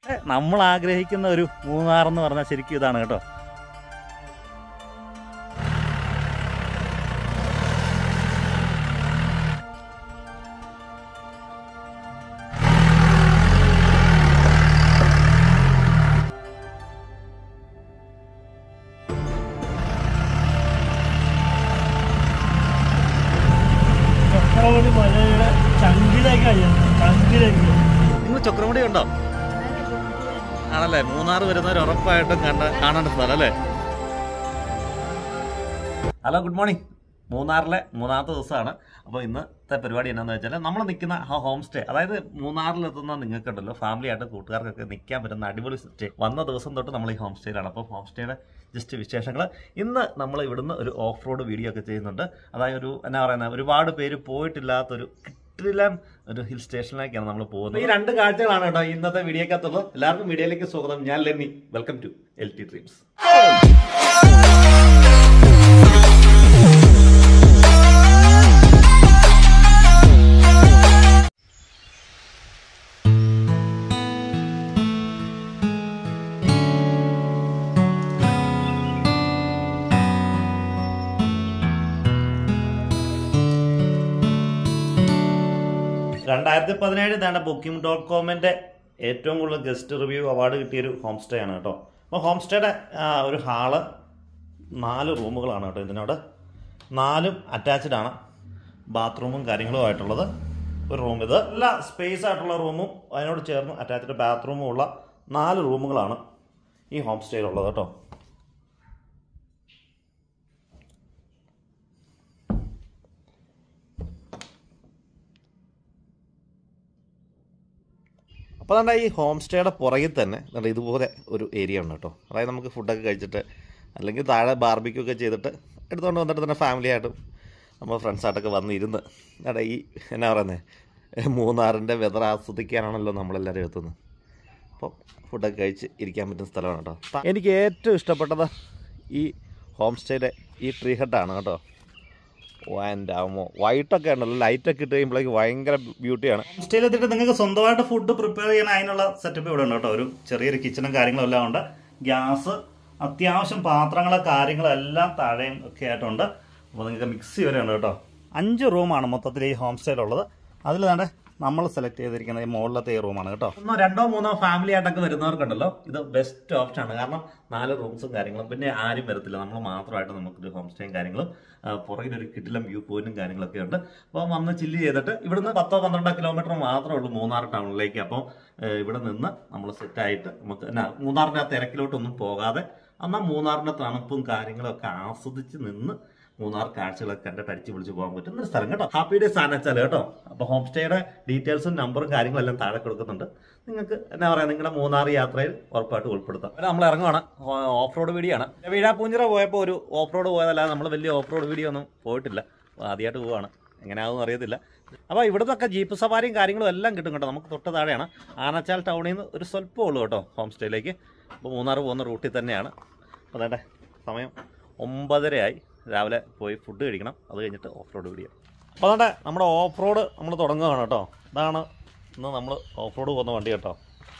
നമ്മൾ ആഗ്രഹിക്കുന്ന ഒരു മൂന്നാർ എന്ന് പറഞ്ഞാൽ ശരിക്കും ഇതാണ് കേട്ടോ ചക്രവടി മലയുടെ ചങ്കിലേക്കാണ് ചങ്കിലേക്ക് നിങ്ങൾ ചക്രമുടി ഉണ്ടോ ആണല്ലേ മൂന്നാർ വരുന്നവർ ഉറപ്പായിട്ടും കണ്ട കാണേണ്ട സ്ഥലം അല്ലേ ഹലോ ഗുഡ് മോർണിംഗ് മൂന്നാറിലെ മൂന്നാമത്തെ ദിവസമാണ് അപ്പോൾ ഇന്നത്തെ പരിപാടി എന്നാന്ന് വെച്ചാൽ നമ്മൾ നിൽക്കുന്ന ആ ഹോം സ്റ്റേ അതായത് മൂന്നാറിലെത്തുന്ന നിങ്ങൾക്കുണ്ടല്ലോ ഫാമിലി ആയിട്ട് കൂട്ടുകാർക്കൊക്കെ നിൽക്കാൻ പറ്റുന്ന അടിപൊളി സ്റ്റേ വന്ന ദിവസം തൊട്ട് നമ്മൾ ഈ ഹോം സ്റ്റേയിലാണ് അപ്പോൾ ഹോം സ്റ്റേയുടെ ജസ്റ്റ് വിശേഷങ്ങൾ ഇന്ന് നമ്മൾ ഇവിടുന്ന് ഒരു ഓഫ് റോഡ് വീഡിയോ ഒക്കെ ചെയ്യുന്നുണ്ട് അതായത് ഒരു എന്നാ പറയുന്നത് ഒരുപാട് പേര് പോയിട്ടില്ലാത്തൊരു കിട്ടിലം ഒരു ഹിൽ സ്റ്റേഷനിലേക്കാണ് നമ്മൾ പോകുന്നത് ഈ രണ്ട് കാഴ്ചകളാണ് കേട്ടോ ഇന്നത്തെ വീഡിയോക്കകത്തുള്ളത് എല്ലാവർക്കും വീഡിയോയിലേക്ക് സ്വാഗതം ഞാൻ Lenny welcome to L T dreams രണ്ടായിരത്തി പതിനേഴ് ഇതാണ് ബുക്കിംഗ് ഡോട്ട് കോമിൻ്റെ ഏറ്റവും കൂടുതൽ ഗസ്റ്റ് റിവ്യൂ അവാർഡ് കിട്ടിയൊരു ഹോം സ്റ്റേ ആണ് കേട്ടോ അപ്പോൾ ഹോം സ്റ്റേയുടെ ഒരു ഹാള് നാല് റൂമുകളാണ് കേട്ടോ ഇതിനോട് നാലും അറ്റാച്ച്ഡ് ആണ് ബാത്റൂമും കാര്യങ്ങളും ആയിട്ടുള്ളത് ഒരു റൂം ഇത് എല്ലാ സ്പേസ് ആയിട്ടുള്ള റൂമും അതിനോട് ചേർന്ന് അറ്റാച്ച്ഡ് ബാത്റൂമും ഉള്ള നാല് റൂമുകളാണ് ഈ ഹോം സ്റ്റേയിലുള്ളത് കേട്ടോ അപ്പോൾ തന്നെ ഈ ഹോം സ്റ്റേയുടെ പുറകിൽ തന്നെ ദാണ്ട ഇതുപോലെ ഒരു ഏരിയ ഉണ്ട് കേട്ടോ അതായത് നമുക്ക് ഫുഡൊക്കെ കഴിച്ചിട്ട് അല്ലെങ്കിൽ താഴെ ബാർബിക്യൂ ഒക്കെ ചെയ്തിട്ട് എടുത്തുകൊണ്ട് വന്നിട്ട് തന്നെ ഫാമിലി ആയിട്ടും നമ്മൾ ഫ്രണ്ട്സായിട്ടൊക്കെ വന്നിരുന്ന് എടാ ഈ എന്നാ പറയുന്നത് മൂന്നാറിൻ്റെ വെതർ ആസ്വദിക്കാനാണല്ലോ നമ്മളെല്ലാവരും എത്തുന്നത് അപ്പോൾ ഫുഡൊക്കെ കഴിച്ച് ഇരിക്കാൻ പറ്റുന്ന സ്ഥലമാണ് കേട്ടോ എനിക്ക് ഏറ്റവും ഇഷ്ടപ്പെട്ടത് ഈ ഹോം സ്റ്റേയുടെ ഈ ട്രീ ഹെഡാണ് കേട്ടോ വാൻഡാമോ വൈറ്റൊക്കെ ഉണ്ടല്ലോ ലൈറ്റൊക്കെ ഇട്ട് കഴിയുമ്പോഴേക്ക് ഭയങ്കര ബ്യൂട്ടിയാണ് ഹോം സ്റ്റേയിൽ എത്തിയിട്ട് നിങ്ങൾക്ക് സ്വന്തമായിട്ട് ഫുഡ് പ്രിപ്പയർ ചെയ്യാൻ അതിനുള്ള സെറ്റപ്പ് ഇവിടെ ഉണ്ട് കേട്ടോ ഒരു ചെറിയൊരു കിച്ചണും കാര്യങ്ങളും എല്ലാം ഉണ്ട് ഗ്യാസ് അത്യാവശ്യം പാത്രങ്ങളോ കാര്യങ്ങളോ എല്ലാം താഴെയും ഒക്കെ ആയിട്ടുണ്ട് അപ്പോൾ നിങ്ങൾക്ക് മിക്സി വരെ ഉണ്ട് കേട്ടോ അഞ്ച് റൂമാണ് മൊത്തത്തിൽ ഈ ഹോം സ്റ്റേയിലുള്ളത് അതിൽ തന്നെ നമ്മൾ സെലക്ട് ചെയ്തിരിക്കുന്നത് ഈ മുകളിലത്തെ ഈ റൂമാണ് കേട്ടോ ഒന്നോ രണ്ടോ മൂന്നോ ഫാമിലി ആയിട്ടൊക്കെ വരുന്നവർക്കുണ്ടല്ലോ ഇത് ബെസ്റ്റ് ഓപ്ഷൻ ആണ് കാരണം നാല് റൂംസും കാര്യങ്ങളും പിന്നെ ആരും വരത്തില്ല നമ്മൾ മാത്രമായിട്ട് നമുക്കൊരു ഹോം സ്റ്റേയും കാര്യങ്ങളും ആ, പുറകിലൊരു കിട്ടിലം വ്യൂ പോയിന്റും കാര്യങ്ങളൊക്കെ ഉണ്ട് അപ്പോൾ വന്ന് ചില്ല് ചെയ്തിട്ട് ഇവിടുന്ന് പത്തോ പന്ത്രണ്ടോ കിലോമീറ്റർ മാത്രമേ ഉള്ളൂ മൂന്നാർ ടൗണിലേക്ക് അപ്പോൾ ഇവിടെ നിന്ന് നമ്മൾ സെറ്റായിട്ട് നമുക്ക് എന്നാ മൂന്നാറിൻ്റെ ആ തിരക്കിലോട്ടൊന്നും പോകാതെ എന്നാൽ മൂന്നാറിൻ്റെ തണുപ്പും കാര്യങ്ങളും ഒക്കെ ആസ്വദിച്ച് നിന്ന് മൂന്നാർ കാഴ്ചകളൊക്കെ കണ്ടിട്ട് അടിച്ച് വിളിച്ച് പോകാൻ പറ്റുന്ന ഒരു സ്ഥലം കേട്ടോ ഹാപ്പി ഡേയ്സ് ആനച്ചാൽ കേട്ടോ അപ്പോൾ ഹോം സ്റ്റേയുടെ ഡീറ്റെയിൽസും നമ്പറും കാര്യങ്ങളും എല്ലാം താഴെ കൊടുക്കുന്നുണ്ട് നിങ്ങൾക്ക് എന്നാ പറയാ നിങ്ങളുടെ മൂന്നാർ യാത്രയിൽ ഉറപ്പായിട്ട് ഉൾപ്പെടുത്താം പിന്നെ നമ്മൾ ഇറങ്ങുവാണ് ഓഫ് റോഡ് വീഡിയോ ആണ് വീഴാപ്പൂഞ്ചിറ പോയപ്പോൾ ഒരു ഓഫ് റോഡ് പോയതല്ലാതെ നമ്മൾ വലിയ ഓഫ് റോഡ് വീഡിയോ ഒന്നും പോയിട്ടില്ല അപ്പോൾ ആദ്യമായിട്ട് പോവാണ് എങ്ങനെയാവും അറിയത്തില്ല അപ്പോൾ ഇവിടുന്നൊക്കെ ജീപ്പ് സവാരിയും കാര്യങ്ങളും എല്ലാം കിട്ടും കേട്ടോ നമുക്ക് തൊട്ട് താഴെയാണ് ആനച്ചാൽ ടൗണിൽ നിന്ന് ഒരു സ്വല്പം ഉള്ളൂ കേട്ടോ ഹോം സ്റ്റേയിലേക്ക് അപ്പോൾ മൂന്നാർ പോകുന്ന റൂട്ടിൽ തന്നെയാണ് അപ്പോൾ അതേട്ടെ സമയം ഒമ്പതരയായി രാവിലെ പോയി ഫുഡ് കഴിക്കണം അത് കഴിഞ്ഞിട്ട് ഓഫ് റോഡ് വീഡിയോ അപ്പോൾ അതേട്ടെ നമ്മുടെ ഓഫ് റോഡ് നമ്മൾ തുടങ്ങുകയാണ് കേട്ടോ ഇതാണ് ഇന്ന് നമ്മൾ ഓഫ് റോഡ് പോകുന്ന വണ്ടി കേട്ടോ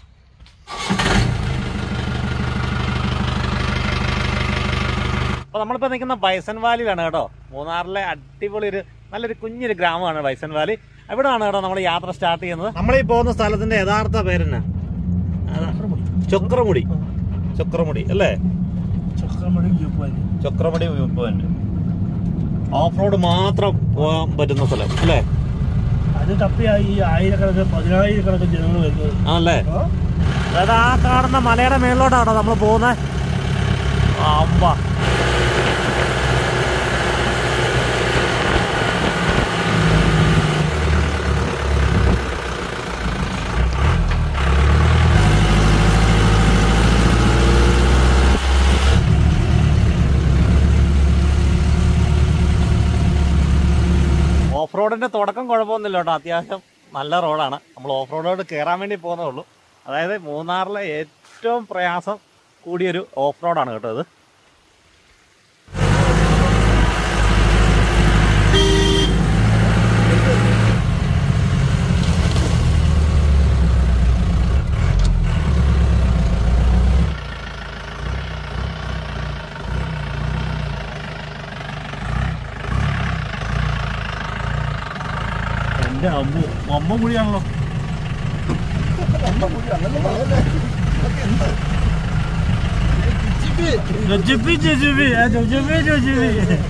അപ്പോൾ നമ്മളിപ്പോൾ നിൽക്കുന്ന ബൈസൺ വാലിയിലാണ് കേട്ടോ മൂന്നാറിലെ അടിപൊളി ഒരു നല്ലൊരു കുഞ്ഞൊരു ഗ്രാമമാണ് ബൈസൺ വാലി ഇവിടെയാണ് കേട്ടോ നമ്മൾ യാത്ര സ്റ്റാർട്ട് ചെയ്യുന്നത് നമ്മൾ ഈ പോകുന്ന സ്ഥലത്തിന്റെ യഥാർത്ഥ പേരെന്നാ ചൊക്രമുടി ചൊക്രമുടി അല്ലേ Chakramudi view point Chakramudi view point off road മാത്രം പോകാൻ പറ്റുന്ന സ്ഥലം അല്ലേ അത് തപ്പിയാ ഈ ആയിരക്കണക്കിന് പതിനായിരക്കണക്കിന് ജനങ്ങൾ വരുന്നത് ആണല്ലേ ആ? അതായത് ആ കാണുന്ന മലയുടെ മേളിലോട്ടാണോ നമ്മൾ പോകുന്നത് അമ്പ ഓഫ് റോഡിന്റെ തുടക്കം കുഴപ്പമൊന്നുമില്ല കേട്ടോ അത്യാവശ്യം നല്ല റോഡാണ് നമ്മൾ ഓഫ് റോഡിലോട്ട് കയറാൻ വേണ്ടി പോകുന്നേ ഉള്ളൂ അതായത് മൂന്നാറിലെ ഏറ്റവും പ്രയാസം കൂടിയൊരു ഓഫ് റോഡാണ് കേട്ടോ ഇത് എൻ്റെ അമ്മ അമ്മ കൂടിയാണല്ലോ ജോജുബി ജോജുബി ആ ജോജുബി ജോജുബി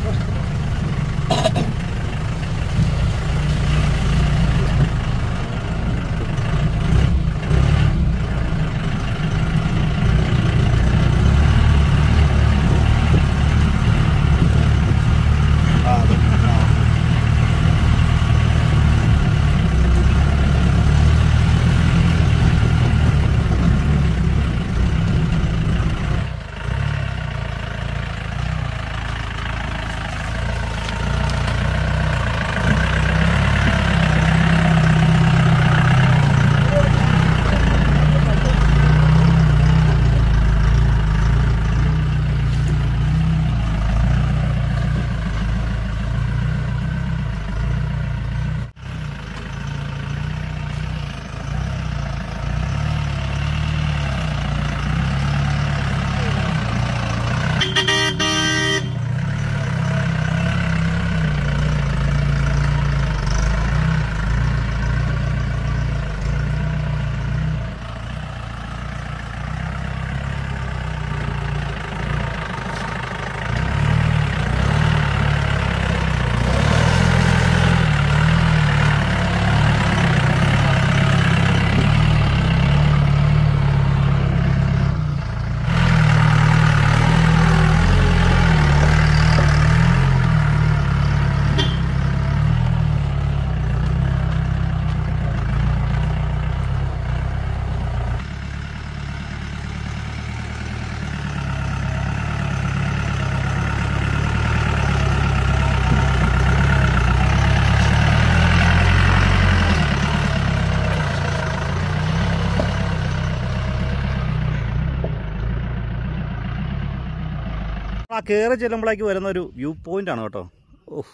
ആ കയറി ചെല്ലുമ്പോഴേക്ക് വരുന്ന ഒരു വ്യൂ പോയിന്റ് ആണ് കേട്ടോ ഓഹ്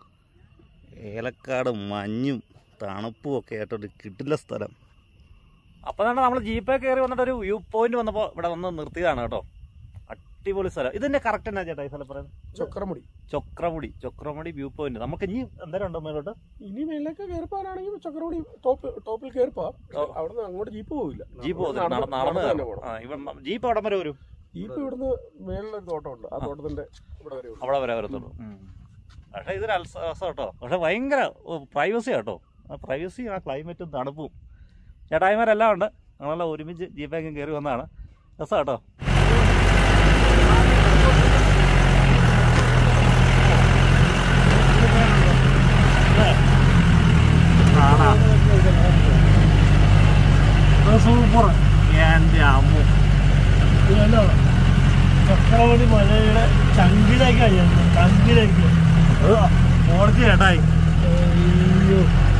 ഏലക്കാട് മഞ്ഞും തണുപ്പും ഒക്കെ ആയിട്ടൊരു കിട്ടില്ല സ്ഥലം അപ്പോൾ തന്നെ നമ്മൾ ജീപ്പേ കയറി വന്നിട്ട് ഒരു വ്യൂ പോയിന്റ് വന്നപ്പോൾ ഇവിടെ വന്ന് നിർത്തിയതാണ് കേട്ടോ അടിപൊളി സ്ഥലം ഇതിന്റെ കറക്റ്റ് എന്നാ ചേട്ടാ ഈ സ്ഥലം പറയുന്നത് ചക്രമുടി ചൊക്രമുടി ചൊക്രമുടി വ്യൂ പോയിന്റ് നമുക്ക് ഇനി എന്തേരം ഉണ്ടോ മേലോട്ട് ഇനി മേലേക്ക് കയറിപ്പോകാനാണെങ്കിൽ ചക്രമുടി ടോപ്പ് ടോപ്പിൽ കയറിപ്പോ ഓ. അവിടെ നിന്ന് അങ്ങോട്ട് ജീപ്പ് പോവില്ല ജീപ്പ് നടന്ന് നടന്ന് നടന്ന് നടന്ന് തന്നെ കയറണം. പോകണം ആ ഇവിടെ ജീപ്പ് അവിടെ വരെ വരും ജീപ്പ് ഇവിടുന്ന് മേളിലൊരു തോട്ടമുണ്ട് ആ തോട്ടത്തിന്റെ ഇവിടെ വരെ ഉണ്ട്. അവിടെ വരെ വരത്തുള്ളൂ പക്ഷേ ഇതൊരു രസം കേട്ടോ പക്ഷെ ഭയങ്കര പ്രൈവസി കേട്ടോ ആ പ്രൈവസി ആ ക്ലൈമറ്റും തണുപ്പും ചേട്ടായിമാരെല്ലാം ഉണ്ട് ഞങ്ങളെല്ലാം ഒരുമിച്ച് ജീപ്പേക്കും കയറി വന്നതാണ് രസം കേട്ടോ സൂപ്പർ എൻ്റെ അമ്മ ഇതല്ലോ ചക്രവണി മലയുടെ ചങ്കിലേക്കാണ് ചെന്നത് ചങ്കിലേക്ക് മോളിച്ച് ചേട്ടായി അയ്യോ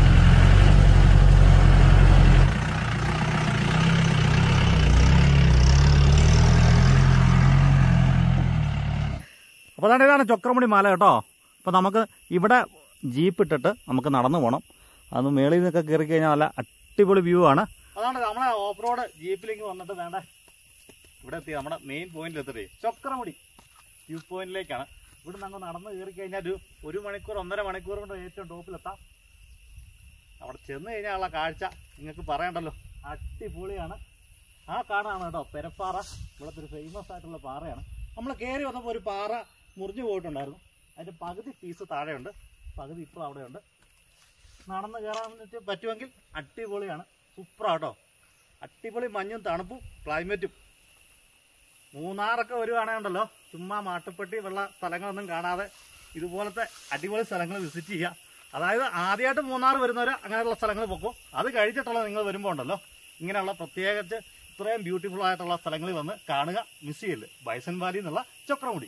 അപ്പോൾ അതാണ് ഇതാണ് ചക്രമുടി മല കേട്ടോ അപ്പോൾ നമുക്ക് ഇവിടെ ജീപ്പ് ഇട്ടിട്ട് നമുക്ക് നടന്നു പോകണം അത് മേളിൽ നിന്നൊക്കെ കയറി കഴിഞ്ഞാൽ നല്ല അടിപൊളി വ്യൂ ആണ് അതാണ് നമ്മളെ ഓഫ് റോഡ് ജീപ്പിലേക്ക് വന്നിട്ട് വേണ്ട ഇവിടെ എത്തി നമ്മുടെ മെയിൻ പോയിന്റിൽ എത്തിട്ടേ ചക്രമുടി വ്യൂ പോയിന്റിലേക്കാണ് ഇവിടെ നിന്ന് അങ്ങ് നടന്ന് കയറി കഴിഞ്ഞാൽ ഒരു ഒരു മണിക്കൂർ ഒന്നര മണിക്കൂർ കൊണ്ട് ഏറ്റവും ടോപ്പിലെത്താം അവിടെ ചെന്ന് കഴിഞ്ഞാലുള്ള കാഴ്ച നിങ്ങൾക്ക് പറയണ്ടല്ലോ അടിപൊളിയാണ് ആ കാണാണ് കേട്ടോ പെരപ്പാറ ഇവിടുത്തെ ഒരു ഫേമസ് ആയിട്ടുള്ള പാറയാണ് നമ്മൾ കയറി വന്നപ്പോൾ ഒരു പാറ മുറിഞ്ഞു പോയിട്ടുണ്ടായിരുന്നു അതിൻ്റെ പകുതി പീസ് താഴെയുണ്ട് പകുതി ഇപ്പോൾ അവിടെയുണ്ട് നടന്ന് കയറാൻ വേണ്ടിയിട്ട് പറ്റുമെങ്കിൽ അടിപൊളിയാണ് സൂപ്പറാട്ടോ അടിപൊളി മഞ്ഞും തണുപ്പും ക്ലൈമറ്റും മൂന്നാറൊക്കെ വരുവാണെന്നുണ്ടല്ലോ ചുമ്മാ മാട്ടുപ്പെട്ടി വെള്ള സ്ഥലങ്ങളൊന്നും കാണാതെ ഇതുപോലത്തെ അടിപൊളി സ്ഥലങ്ങൾ വിസിറ്റ് ചെയ്യുക അതായത് ആദ്യമായിട്ട് മൂന്നാർ വരുന്നവർ അങ്ങനെയുള്ള സ്ഥലങ്ങൾ പൊക്കും അത് കഴിച്ചിട്ടുള്ള നിങ്ങൾ വരുമ്പോൾ ഉണ്ടല്ലോ ഇങ്ങനെയുള്ള പ്രത്യേകിച്ച് ഇത്രയും ബ്യൂട്ടിഫുൾ ആയിട്ടുള്ള സ്ഥലങ്ങളിൽ വന്ന് കാണുക മിസ് ചെയ്യില്ല ബൈസൺ വാലി എന്നുള്ള ചക്രമുടി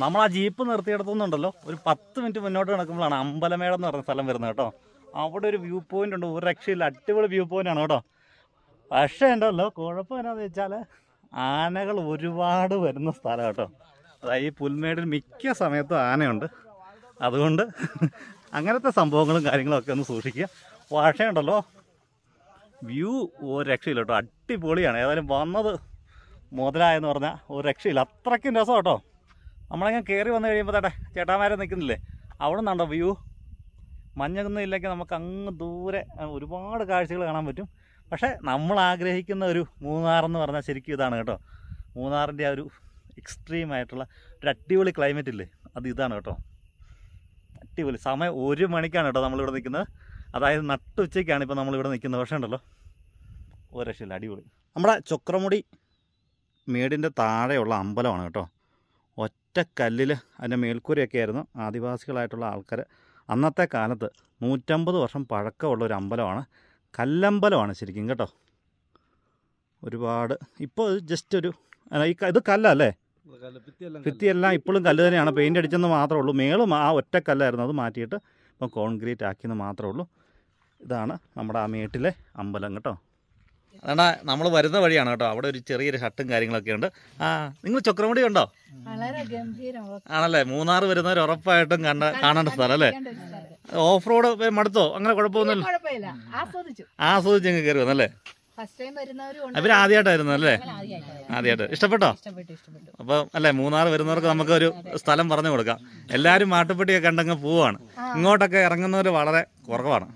നമ്മൾ ആ ജീപ്പ് നിർത്തിയിടത്തുനിന്നുണ്ടല്ലോ ഒരു പത്ത് മിനിറ്റ് മുന്നോട്ട് നടക്കുമ്പോഴാണ് അമ്പലമേളം എന്ന് പറഞ്ഞ സ്ഥലം വരുന്നത് കേട്ടോ അവിടെ ഒരു വ്യൂ പോയിന്റ് ഉണ്ട് ഒരു രക്ഷയില്ല അടിപൊളി വ്യൂ പോയിന്റ് ആണ് കേട്ടോ പക്ഷേ ഉണ്ടല്ലോ കുഴപ്പം എന്നാന്ന് വെച്ചാൽ ആനകൾ ഒരുപാട് വരുന്ന സ്ഥലം കേട്ടോ അതായത് ഈ പുൽമേടിൽ മിക്ക സമയത്തും ആനയുണ്ട് അതുകൊണ്ട് അങ്ങനത്തെ സംഭവങ്ങളും കാര്യങ്ങളും ഒക്കെ ഒന്ന് സൂക്ഷിക്കുക പക്ഷേ ഉണ്ടല്ലോ വ്യൂ ഒരു രക്ഷയില്ല കേട്ടോ അടിപൊളിയാണ് ഏതായാലും വന്നത് മുതലായെന്ന് പറഞ്ഞാൽ ഒരു രക്ഷയില്ല അത്രയ്ക്കും രസം കേട്ടോ നമ്മളങ്ങനെ കയറി വന്നു കഴിയുമ്പോൾ തട്ടെ ചേട്ടാമാരെ നിൽക്കുന്നില്ലേ അവിടെ നിന്നുണ്ടോ വ്യൂ മഞ്ഞൊന്നും ഇല്ലെങ്കിൽ നമുക്ക് അങ്ങ് ദൂരെ ആ, ഒരുപാട് കാഴ്ചകൾ കാണാൻ പറ്റും പക്ഷേ നമ്മൾ ആഗ്രഹിക്കുന്ന ഒരു മൂന്നാർ എന്ന് പറഞ്ഞാൽ ശരിക്കും ഇതാണ് കേട്ടോ മൂന്നാറിൻ്റെ ആ ഒരു എക്സ്ട്രീം ആയിട്ടുള്ള ഒരു അടിപൊളി ക്ലൈമറ്റ് ഇല്ലേ അത് ഇതാണ് കേട്ടോ അടിപൊളി സമയം ഒരു മണിക്കാണ് കേട്ടോ നമ്മളിവിടെ നിൽക്കുന്നത് അതായത് നട്ടുച്ചയ്ക്കാണ് ഇപ്പോൾ നമ്മളിവിടെ നിൽക്കുന്നത് പക്ഷേ ഉണ്ടല്ലോ ഒരു രക്ഷയില്ല അടിപൊളി നമ്മുടെ ചൊക്രമുടി മേടിൻ്റെ താഴെയുള്ള അമ്പലമാണ് കേട്ടോ ഒറ്റ കല്ലിൽ അതിൻ്റെ മേൽക്കൂരയൊക്കെ ആയിരുന്നു ആദിവാസികളായിട്ടുള്ള ആൾക്കാർ അന്നത്തെ കാലത്ത് നൂറ്റമ്പത് വർഷം പഴക്കമുള്ള ഒരു അമ്പലമാണ് കല്ലമ്പലമാണ് ശരിക്കും കേട്ടോ ഒരുപാട് ഇപ്പോൾ ജസ്റ്റ് ഒരു അല്ല, ഈ ക- ഇത് കല്ലല്ലേ ഭിത്തിയെല്ലാം ഇപ്പോഴും കല്ല് തന്നെയാണ് പെയിൻ്റ് അടിച്ചെന്ന് മാത്രമേ ഉള്ളൂ മേളും ആ ഒറ്റ കല്ലായിരുന്നു അത് മാറ്റിയിട്ട് ഇപ്പം കോൺക്രീറ്റ് ആക്കിയെന്ന് മാത്രമേ ഉള്ളൂ ഇതാണ് നമ്മുടെ ആ മേട്ടിലെ അമ്പലം കേട്ടോ അതാ നമ്മൾ വരുന്ന വഴിയാണ് കേട്ടോ അവിടെ ഒരു ചെറിയൊരു ഹട്ടും കാര്യങ്ങളൊക്കെ ഉണ്ട് ആ നിങ്ങൾ ചക്രമുടി ഉണ്ടോ വളരെ ഗംഭീരം ആണല്ലേ മൂന്നാർ വരുന്നവർ ഉറപ്പായിട്ടും കണ്ട കാണേണ്ട സ്ഥലം അല്ലേ ഓഫ് റോഡ് മടുത്തോ അങ്ങനെ കുഴപ്പമൊന്നുമില്ല കുഴപ്പമില്ല ആസ്വദിച്ചു ആസ്വദിച്ച് അങ്ങ് കയറി വന്നല്ലേ ഫസ്റ്റ് ടൈം വരുന്നവരും അവർ ആദ്യമായിട്ടായിരുന്നു അല്ലേ ആദ്യമായിട്ട് ഇഷ്ടപ്പെട്ടോ ഇഷ്ടപ്പെട്ടു ഇഷ്ടപ്പെട്ടു അപ്പം അല്ലേ മൂന്നാർ വരുന്നവർക്ക് നമുക്കൊരു സ്ഥലം പറഞ്ഞു കൊടുക്കാം എല്ലാവരും മാട്ടുപ്പെട്ടിയൊക്കെ കണ്ടങ്ങ് പോവാണ് ഇങ്ങോട്ടൊക്കെ ഇറങ്ങുന്നവർ വളരെ കുറവാണ്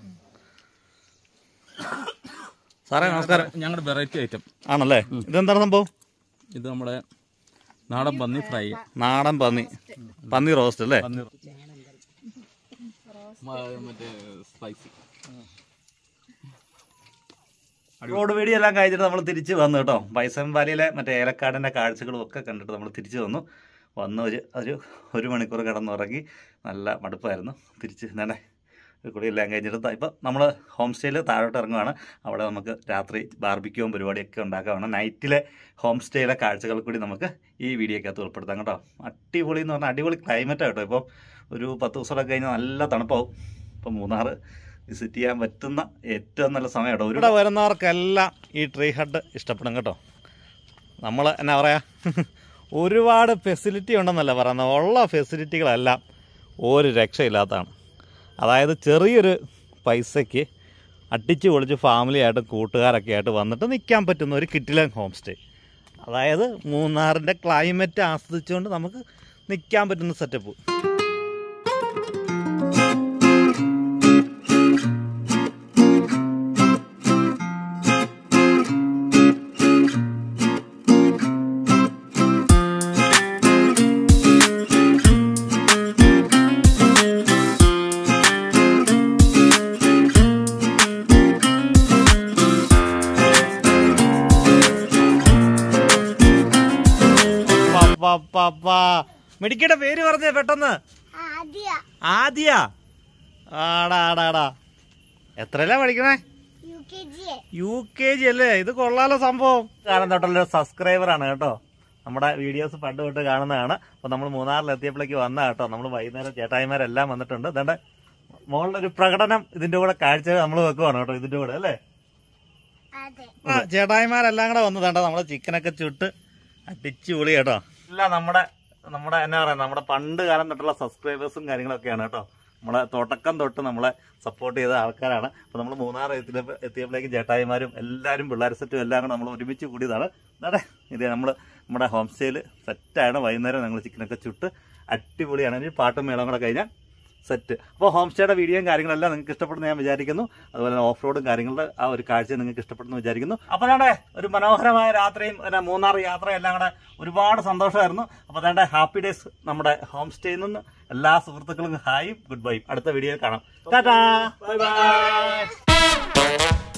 സാറേ നമസ്കാരം ഞങ്ങളുടെ വെറൈറ്റി ഐറ്റം ആണല്ലേ ഇതെന്താണ് സംഭവം ഇത് നമ്മുടെ നാടൻ പന്നി ഫ്രൈ നാടൻ പന്നി പന്നി റോസ്റ്റ് അല്ലേ പന്നി മറ്റേ സ്പൈസി റോഡ് വീഡിയോ എല്ലാം കഴിഞ്ഞിട്ട് നമ്മൾ തിരിച്ച് വന്നു കേട്ടോ ബൈസൺ വാലിയിലെ മറ്റേ ഏലക്കാടിൻ്റെ കാഴ്ചകളും ഒക്കെ കണ്ടിട്ട് നമ്മൾ തിരിച്ച് വന്നു വന്ന് ഒരു ഒരു ഒരു മണിക്കൂർ കിടന്നുറങ്ങി നല്ല മടുപ്പായിരുന്നു തിരിച്ച് തന്നെ ഒരു കുടിയെല്ലാം കഴിഞ്ഞിട്ട് ദാ ഇപ്പം നമ്മൾ ഹോം സ്റ്റേയിൽ താഴോട്ട് ഇറങ്ങുവാണ് അവിടെ നമുക്ക് രാത്രി ബാർബിക്യൂവും പരിപാടിയൊക്കെ ഉണ്ടാക്കാവാണ് നൈറ്റിലെ ഹോം സ്റ്റേയിലെ കാഴ്ചകൾ കൂടി നമുക്ക് ഈ വീഡിയോക്കകത്ത് ഉൾപ്പെടുത്താം കേട്ടോ അടിപൊളി എന്ന് പറഞ്ഞാൽ അടിപൊളി ക്ലൈമറ്റാണ് കേട്ടോ ഇപ്പോൾ ഒരു പത്ത് ദിവസമൊക്കെ കഴിഞ്ഞാൽ നല്ല തണുപ്പാവും ഇപ്പം മൂന്നാർ വിസിറ്റ് ചെയ്യാൻ പറ്റുന്ന ഏറ്റവും നല്ല സമയം കേട്ടോ ഇവിടെ വരുന്നവർക്കെല്ലാം ഈ ട്രീ ഹഡ് ഇഷ്ടപ്പെടും കേട്ടോ നമ്മൾ എന്നാ പറയാ ഒരുപാട് ഫെസിലിറ്റി ഉണ്ടെന്നല്ല പറയുന്നത് ഉള്ള ഫെസിലിറ്റികളെല്ലാം ഒരു രക്ഷയില്ലാത്തതാണ് അതായത് ചെറിയൊരു പൈസയ്ക്ക് അടിച്ച് പൊളിച്ച് ഫാമിലിയായിട്ടും കൂട്ടുകാരൊക്കെ ആയിട്ട് വന്നിട്ട് നിൽക്കാൻ പറ്റുന്ന ഒരു കിറ്റിലൻ ഹോം സ്റ്റേ അതായത് മൂന്നാറിൻ്റെ ക്ലൈമറ്റ് ആസ്വദിച്ചുകൊണ്ട് നമുക്ക് നിൽക്കാൻ പറ്റുന്ന സെറ്റപ്പ് മെഡിക്കയുടെ പേര് പറഞ്ഞേ പെട്ടെന്ന് ആദ്യ ആടാ ആടാ ആടാ എത്രയല്ല പഠിക്കണേ യു കെ ജി അല്ലേ ഇത് കൊള്ളാലോ സംഭവം കാണാൻ തൊട്ടുള്ള സബ്സ്ക്രൈബർ ആണ് കേട്ടോ നമ്മുടെ വീഡിയോസ് പണ്ട് തൊട്ട് കാണുന്നതാണ് അപ്പൊ നമ്മൾ മൂന്നാറിൽ എത്തിയപ്പോഴേക്ക് വന്ന കേട്ടോ നമ്മൾ വൈകുന്നേരം ചേട്ടായിമാരെല്ലാം വന്നിട്ടുണ്ട് ഇതേണ്ട മോളുടെ ഒരു പ്രകടനം ഇതിന്റെ കൂടെ കാഴ്ച നമ്മൾ വെക്കുവാണ് കേട്ടോ ഇതിന്റെ കൂടെ അല്ലേ ആ ചേട്ടായിമാരെല്ലാം കൂടെ വന്നതാണ്ടോ നമ്മളെ ചിക്കനൊക്കെ ചുട്ട് അടിച്ചു പൊളി കേട്ടോ ഇല്ല നമ്മുടെ നമ്മുടെ എന്നാ പറയാ നമ്മുടെ പണ്ട് കാലം തൊട്ടുള്ള സബ്സ്ക്രൈബേഴ്സും കാര്യങ്ങളൊക്കെയാണ് കേട്ടോ നമ്മളെ തുടക്കം തൊട്ട് നമ്മളെ സപ്പോർട്ട് ചെയ്ത ആൾക്കാരാണ് അപ്പൊ നമ്മൾ മൂന്നാർ എത്തിയപ്പോ എത്തിയപ്പോഴേക്കും ചേട്ടായിമാരും എല്ലാവരും പിള്ളേർ സെറ്റും എല്ലാം കൂടെ നമ്മൾ ഒരുമിച്ച് കൂടിയതാണ് അതെ ഇത് നമ്മൾ നമ്മുടെ ഹോം സ്റ്റേയിൽ സെറ്റാണ് വൈകുന്നേരം ഞങ്ങൾ ചിക്കനൊക്കെ ചുട്ട് അടിപൊളിയാണ് ഇനി പാട്ടും മേളം കൂടെ കഴിഞ്ഞാൽ സെറ്റ് അപ്പോൾ ഹോം സ്റ്റേയുടെ വീഡിയോയും കാര്യങ്ങളെല്ലാം നിങ്ങൾക്ക് ഇഷ്ടപ്പെടുന്നു ഞാൻ വിചാരിക്കുന്നു അതുപോലെ തന്നെ ഓഫ് റോഡും കാര്യങ്ങളുടെ ആ ഒരു കാഴ്ച നിങ്ങൾക്ക് ഇഷ്ടപ്പെടുന്നു വിചാരിക്കുന്നു അപ്പോൾ വേണ്ടേ ഒരു മനോഹരമായ രാത്രിയും പിന്നെ മൂന്നാർ യാത്രയും എല്ലാം കൂടെ ഒരുപാട് സന്തോഷമായിരുന്നു അപ്പോൾ വേണ്ട ഹാപ്പി ഡേയ്സ് നമ്മുടെ ഹോം സ്റ്റേയിൽ നിന്ന് എല്ലാ സുഹൃത്തുക്കളും ഹായും ഗുഡ് ബൈയും അടുത്ത വീഡിയോയിൽ കാണാം ടാറ്റാ ബൈ ബൈ